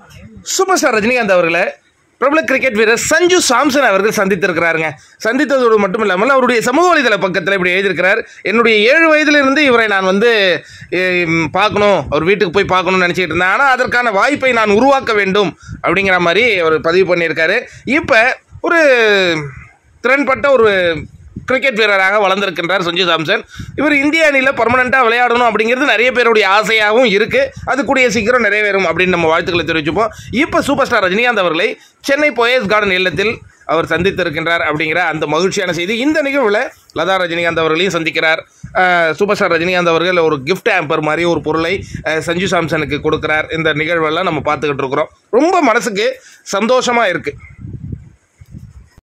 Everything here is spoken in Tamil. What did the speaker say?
சூப்பர் ஸ்டார் ரஜினிகாந்த் அவர்களை பிரபல கிரிக்கெட் வீரர் சஞ்சு சாம்சன் அவர்கள் சந்தித்திருக்கிறாருங்க சந்தித்ததோடு மட்டும் இல்லாமல் அவருடைய சமூக வலைதள பக்கத்தில் இப்படி எழுதியிருக்கிறார் என்னுடைய ஏழு வயதிலிருந்து இவரை நான் வந்து எம், பார்க்கணும் அவர் வீட்டுக்கு போய் பார்க்கணும்னு நினச்சிட்டு இருந்தேன் ஆனால் அதற்கான வாய்ப்பை நான் உருவாக்க வேண்டும் அப்படிங்கிற மாதிரி அவர் பதிவு பண்ணியிருக்காரு இப்போ ஒரு திறன்பட்ட ஒரு கிரிக்கெட் வீரராக வளர்ந்திருக்கின்றார் சஞ்சு சாம்சன் இவர் இந்திய அணியில் பர்மனெண்ட்டாக விளையாடணும் அப்படிங்கிறது நிறைய பேருடைய ஆசையாகவும் இருக்குது அது கூடிய சீக்கிரம் நிறைவேறும் அப்படின்னு நம்ம வாழ்த்துக்களை தெரிவிச்சுப்போம் இப்போ சூப்பர் ஸ்டார் ரஜினிகாந்த் அவர்களை சென்னை போயஸ் கார்டன் இல்லத்தில் அவர் சந்தித்திருக்கின்றார் அப்படிங்கிற அந்த மகிழ்ச்சியான செய்தி இந்த நிகழ்வில் லதா ரஜினிகாந்த் அவர்களையும் சந்திக்கிறார் அஹ், சூப்பர் ஸ்டார் ரஜினிகாந்த் அவர்கள் ஒரு கிஃப்ட் ஆம்பர் மாதிரி ஒரு பொருளை அஹ், சஞ்சு சாம்சனுக்கு கொடுக்குறார் இந்த நிகழ்வெல்லாம் நம்ம பார்த்துக்கிட்டு இருக்கிறோம் ரொம்ப மனசுக்கு சந்தோஷமாக இருக்குது